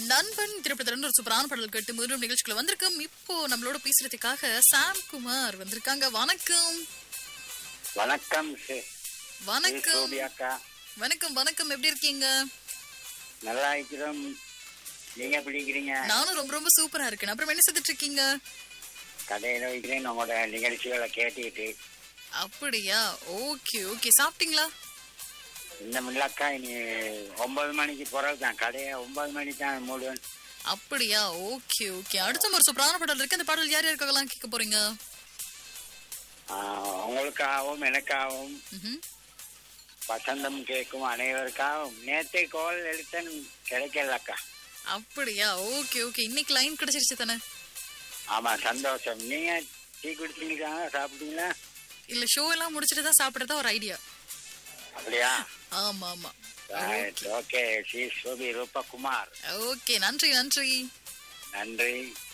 நண்பன் திரைப்படத்துல ஒரு சூப்பரான பாடல் கேட்டு மீண்டும் நிகழ்ச்சிக்குள்ள வந்திருக்கோம் இப்போ நம்மளோட பேசுறதுக்காக சாம் குமார் வந்திருக்காங்க வணக்கம் வணக்கம் சி- வணக்கம் சோபி அக்கா வணக்கம் வணக்கம் எப்படி இருக்கீங்க நல்லா இருக்கிறோம் நீங்க எப்படி இருக்கிறீங்க நானும் ரொம்ப ரொம்ப சூப்பரா இருக்கேன் அப்புறம் என்ன செஞ்சுட்டு இருக்கீங்க கடையில வைக்கிறேன் உங்களோட நிகழ்ச்சிகளை கேட்டுக்கிட்டு அப்படியா ஓகே ஓகே சாப்பிட்டீங்களா இந்த மில்லக்கா இனி ஒன்பது மணிக்கு பிறகு தான் கடையை ஒன்பது மணி தான் மூடுவேன் அப்படியா ஓகே ஓகே அடுத்த ஒரு சூப்பரான பாடல் இருக்கு அந்த பாடல் யார் யாருக்காகலாம் கேட்க போறீங்க ஆஹ், உங்களுக்காகவும் எனக்காகவும் ம்ஹும். வசந்தம் கேட்கும் அனைவருக்காகவும் நேத்தே கோல் எடுத்தேன் கிடைக்கலக்கா அப்படியா ஓகே ஓகே இன்னைக்கு லைன் கிடைச்சிருச்சு தானே ஆமா சந்தோஷம் நீங்க டீ குடிச்சீங்களா சாப்பிட்டீங்களா இல்ல ஷோ எல்லாம் முடிச்சிட்டு தான் சாப்பிடுறதா ஒரு ஐடியா அப்படியா ஆமா ஆமா ஓகே ஸ்ரீ சோபி ரூபகுமார் ஓகே நன்றி நன்றி நன்றி